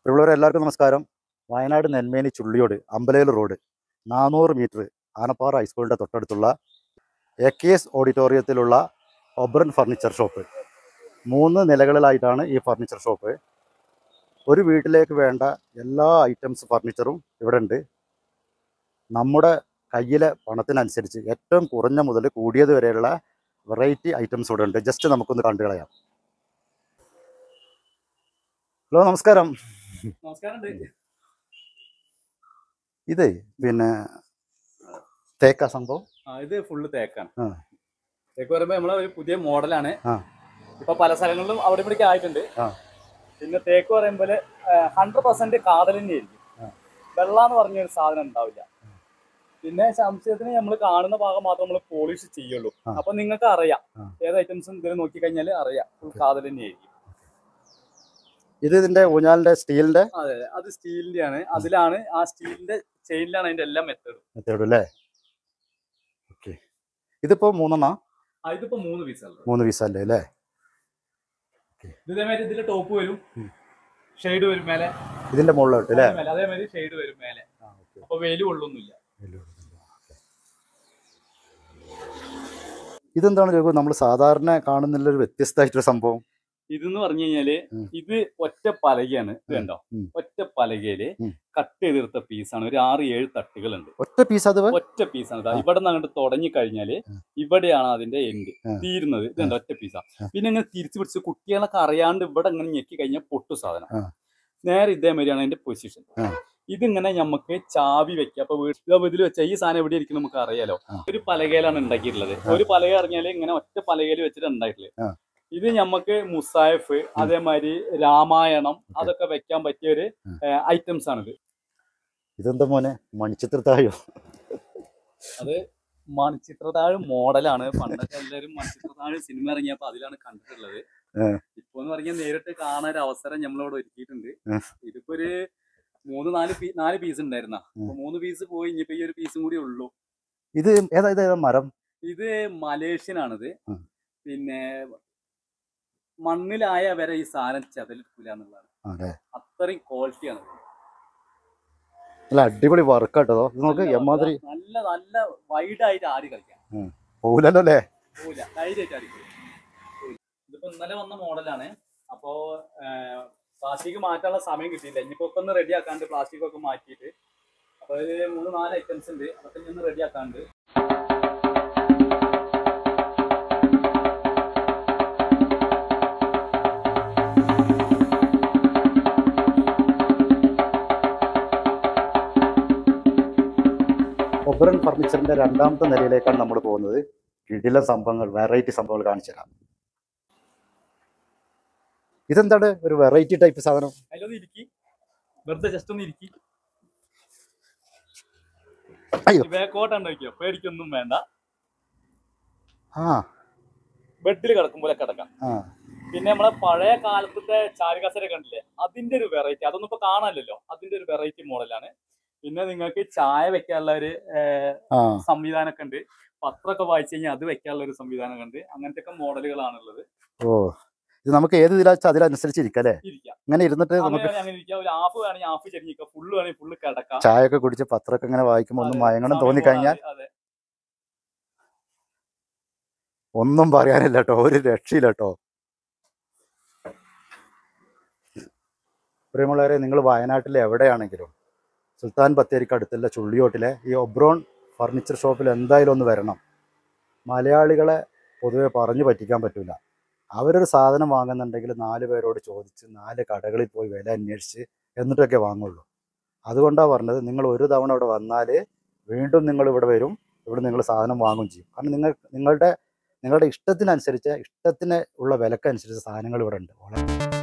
പ്രിയമുള്ളവരെ എല്ലാവർക്കും നമസ്കാരം വയനാട് നെന്മേനി ചുള്ളിയോട് അമ്പലേൽ റോഡ് നാനൂറ് മീറ്റർ ആനപ്പാറ ഹൈസ്കൂളിൻ്റെ തൊട്ടടുത്തുള്ള എ കെ എസ് ഓഡിറ്റോറിയത്തിലുള്ള ഒബ്രൻ ഫർണിച്ചർ ഷോപ്പ് മൂന്ന് നിലകളിലായിട്ടാണ് ഈ ഫർണിച്ചർ ഷോപ്പ് ഒരു വീട്ടിലേക്ക് വേണ്ട എല്ലാ ഐറ്റംസ് ഫർണിച്ചറും ഇവിടെ ഉണ്ട് നമ്മുടെ കയ്യിലെ പണത്തിനനുസരിച്ച് ഏറ്റവും കുറഞ്ഞ മുതൽ കൂടിയത് വരെയുള്ള വെറൈറ്റി ഐറ്റംസ് ഇവിടെ ഉണ്ട് ജസ്റ്റ് നമുക്കൊന്ന് കണ്ടു കളയാം ഹലോ നമസ്കാരം നമസ്കാരം ഇത് പിന്നെ തേക്ക സംഭവം ആ ഇത് ഫുള്ള് തേക്കാണ് ആ. തേക്ക് പറയുമ്പോ നമ്മളെ ഒരു പുതിയ മോഡലാണ് ആ. ഇപ്പൊ പല സ്ഥലങ്ങളിലും അവിടെ ഇവിടേക്ക് ആയിട്ടുണ്ട് ആ. പിന്നെ തേക്ക് പറയുമ്പോൾ ഹൺഡ്രഡ് പെർസെന്റ് കാതൽ തന്നെയായിരിക്കും ആ. വെള്ള എന്ന് പറഞ്ഞ ഒരു സാധനം ഉണ്ടാവില്ല പിന്നെ സംശയത്തിന് നമ്മൾ കാണുന്ന ഭാഗം മാത്രം നമ്മൾ പോളിഷ് ചെയ്യുള്ളൂ ആ. അപ്പൊ നിങ്ങൾക്ക് അറിയാം ആ. ഏത് ഐറ്റംസും ഇതിൽ നോക്കി കഴിഞ്ഞാൽ അറിയാം ഫുൾ കാതൽ തന്നെയായിരിക്കും ഇത് ഇതിന്റെ ഊഞ്ഞാലിന്റെ സ്റ്റീലിന്റെ അതെ അതെ. അത് സ്റ്റീലിന്റെ ആണ് അതിലാണ് ആ സ്റ്റീലിന്റെ ചെയിനിലാണ് അതിന്റെ എല്ലാ മെത്തേഡും മെത്തേഡ് അല്ലേ ഓക്കെ ഇതിപ്പോ മൂന്നെണ്ണ ഇതിപ്പോ മൂന്ന് പീസാണ് മൂന്ന് പീസല്ലേ അല്ലേ ഇത് ഇതേമാതിരി ഇതിന്റെ ടോപ്പ് വരും ഉം. ഷെയ്ഡ് വരും മേലെ ഇതിന്റെ മുകളിലോട്ട് അല്ലേ മേലെ അതേമാതിരി ഷെയ്ഡ് വരും മേലെ ആ, okay. അപ്പൊ വെയില് കൊള്ളൊന്നുമില്ല ഇതെന്താണ് രഘു നമ്മൾ സാധാരണ കാണുന്നില്ല ഒരു വ്യത്യസ്തമായിട്ടൊരു സംഭവം ഇതെന്ന് പറഞ്ഞു കഴിഞ്ഞാല് ഉം. ഇത് ഒറ്റ പലകയാണ് ഇത് കണ്ടോ ഉം. ഒറ്റ പലകയില് ഉം. കട്ട് ചെയ്തെടുത്ത പീസാണ് ഒരു ആറ് ഏഴ് തട്ടുകളുണ്ട് ഒറ്റ പീസ് അത് ഒറ്റ പീസാണ് ഇതാ ആ. ഇവിടെ നിന്ന് അങ്ങോട്ട് തുടങ്ങി കഴിഞ്ഞാല് ഉം. ഇവിടെയാണ് അതിന്റെ എൻഡ് ആ. തീരുന്നത് ഇത് കണ്ടോ ഒറ്റ പീസാ ആ. പിന്നെ ഇങ്ങനെ തിരിച്ചു പിടിച്ച് കുട്ടികളൊക്കെ അറിയാണ്ട് ഇവിടെ ഇങ്ങനെ ഞെക്കി കഴിഞ്ഞാൽ പൊട്ടു സാധനം ആ. നേരെ ഇതേമാതിരിയാണ് അതിന്റെ പൊസിഷൻ ആ. ഇതിങ്ങനെ നമുക്ക് ചാവി വെക്കാം അപ്പൊ വീട്ടിൽ ഇതിൽ വെച്ചാൽ ഈ സാധനം എവിടെ ഇരിക്കും നമുക്ക് അറിയാലോ ആ. ഒരു പലകയിലാണ് ഉണ്ടാക്കിയിട്ടുള്ളത് ആ. ഒരു പലക ഇറങ്ങിയാൽ ഇങ്ങനെ ഒറ്റ പലകയിൽ വെച്ചിട്ട് ഉണ്ടായിട്ടുള്ളത് ആ. ഇത് നമുക്ക് മുസായഫ് അതേമാതിരി രാമായണം അതൊക്കെ വെക്കാൻ പറ്റിയ ഒരു ഉം. ഐറ്റംസ് ആണിത് ഇതെന്താ മോനെ മണിച്ചിത്രത്തായോ അത് മണിച്ചിത്രത്താഴ് മോഡലാണ് പണ്ടൊക്കെ എല്ലാവരും മണിച്ചിത്രത്താഴ് സിനിമ ഇറങ്ങിയപ്പോ അതിലാണ് കണ്ടിട്ടുള്ളത് ഏ. ഇപ്പൊ എന്ന് പറഞ്ഞാൽ നേരിട്ട് കാണാൻ ഒരു അവസരം നമ്മളിവിടെ ഒരുക്കിയിട്ടുണ്ട് ഏ. ഇതിപ്പോ ഒരു മൂന്ന് നാല് പീ നാല് പീസ് ഉണ്ടായിരുന്ന ഉം. മൂന്ന് പീസ് പോയി ഇനിയിപ്പോ ഈ ഒരു പീസും കൂടി ഉള്ളൂ ഇത് ഏതാ ഇത് ഏതാ മരം ഇത് മലേഷ്യൻ ആണിത് ഉം. പിന്നെ മണ്ണിലായ വരെ ഈ സാധനം ചതലിക്കൂല എന്നുള്ളതാണ് അതെ അത്രയും ക്വാളിറ്റിയാണ് നല്ല അടിപൊളി വർക്കാട്ടോ ഇത് നോക്ക് നല്ല എമ്മാതിരി നല്ല നല്ല വൈഡ് ആയിട്ട് ആടി കളിക്കാം പോകില്ലല്ലോ അല്ലേ പോവില്ല ധൈര്യമായിട്ട് അടിക്കും ഇതിപ്പോ ഇന്നലെ വന്ന മോഡലാണ് അപ്പോ പ്ലാസ്റ്റിക് മാറ്റാനുള്ള സമയം കിട്ടിയില്ല ഇനിയിപ്പോ ഒക്കെ ഒന്ന് റെഡി ആക്കാണ്ട് പ്ലാസ്റ്റിക് ഒക്കെ മാറ്റിയിട്ട് അപ്പൊ ഒരു മൂന്ന് നാല് ഐറ്റംസ് ഉണ്ട് അതൊക്കെ ഇനി ഒന്ന് റെഡി ആക്കാണ്ട് ഒബ്രൻ ഫർണിച്ചറിന്റെ രണ്ടാമത്തെ നിലയിലേക്കാണ് നമ്മൾ പോകുന്നത് കിടില സംഭവങ്ങൾ വെറൈറ്റി സംഭവങ്ങൾ കാണിച്ചു തരാം ഇതെന്താണ് ഒരു വെറൈറ്റി ടൈപ്പ് സാധനം അതിലൊന്ന് ഇരിക്കി വെറുതെ ജസ്റ്റ് ഒന്ന് ഇരിക്കി അയ്യോ. ബാക്കോട്ടാണ് വയ്ക്കുക പേടിക്കൊന്നും വേണ്ട ആ ബെഡിൽ കിടക്കുമ്പോൾ കിടക്കാം ആ പിന്നെ നമ്മളെ പഴയ കാലത്തെ ചാരുകസര കണ്ടില്ലേ അതിന്റെ ഒരു വെറൈറ്റി അതൊന്നും ഇപ്പൊ കാണാനില്ലല്ലോ അതിന്റെ ഒരു വെറൈറ്റി മോഡലാണ് പിന്നെ നിങ്ങൾക്ക് ചായ വെക്കാനുള്ള ഒരു ഏർ, ആ സംവിധാനമൊക്കെ ഉണ്ട് പത്രമൊക്കെ വായിച്ചു കഴിഞ്ഞാൽ അത് വെക്കാനുള്ള ഒരു സംവിധാനം ഉണ്ട് അങ്ങനത്തെ ഒക്കെ മോഡലുകളാണുള്ളത് ഓ ഇത് നമുക്ക് ഏത് ഇതിലാ വെച്ചാൽ അതിനനുസരിച്ച് ഇരിക്കാം അല്ലേ ഇരിക്കാം ഇങ്ങനെ ഇരുന്നിട്ട് അങ്ങനെ നമുക്ക് വേണമെങ്കിൽ അങ്ങനെ ഇരിക്കാം ഒരു ഹാഫ് വേണമെങ്കിൽ ഹാഫ് ചെരിഞ്ഞിക്കാം ഫുള്ള് വേണമെങ്കിൽ ഫുള്ള് കിടക്കാം ചായ ഒക്കെ കുടിച്ച് പത്രമൊക്കെ ഇങ്ങനെ വായിക്കുമ്പോൾ ഒന്ന് അതെ, മയങ്ങണം സമയം തോന്നിക്കഴിഞ്ഞാൽ പോകാതെ, അതെ ഒന്നും പറയാനില്ല കേട്ടോ ഒരു രക്ഷയില്ല കേട്ടോ പ്രിയമുള്ളവരെ നിങ്ങൾ വയനാട്ടിൽ എവിടെയാണെങ്കിലും സുൽത്താൻ ബത്തേരിക്ക് അടുത്തുള്ള ചുള്ളിയോട്ടിലെ ഈ ഒബ്രോൺ ഫർണിച്ചർ ഷോപ്പിൽ എന്തായാലും ഒന്ന് വരണം മലയാളികളെ പൊതുവെ പറഞ്ഞു പറ്റിക്കാൻ പറ്റില്ല അവരൊരു സാധനം വാങ്ങുന്നുണ്ടെങ്കിൽ നാല് പേരോട് ചോദിച്ച് നാല് കടകളിൽ പോയി വില അന്വേഷിച്ച് എന്നിട്ടൊക്കെ വാങ്ങുള്ളൂ അതുകൊണ്ടാണ് പറഞ്ഞത് നിങ്ങൾ ഒരു തവണ ഇവിടെ വന്നാൽ വീണ്ടും നിങ്ങൾ ഇവിടെ വരും ഇവിടെ നിങ്ങൾ സാധനം വാങ്ങും ചെയ്യും കാരണം നിങ്ങൾ നിങ്ങളുടെ നിങ്ങളുടെ ഇഷ്ടത്തിനനുസരിച്ച് ഇഷ്ടത്തിന് ഉള്ള വിലക്കനുസരിച്ച് സാധനങ്ങൾ ഇവിടെ ഉണ്ട് വളരെ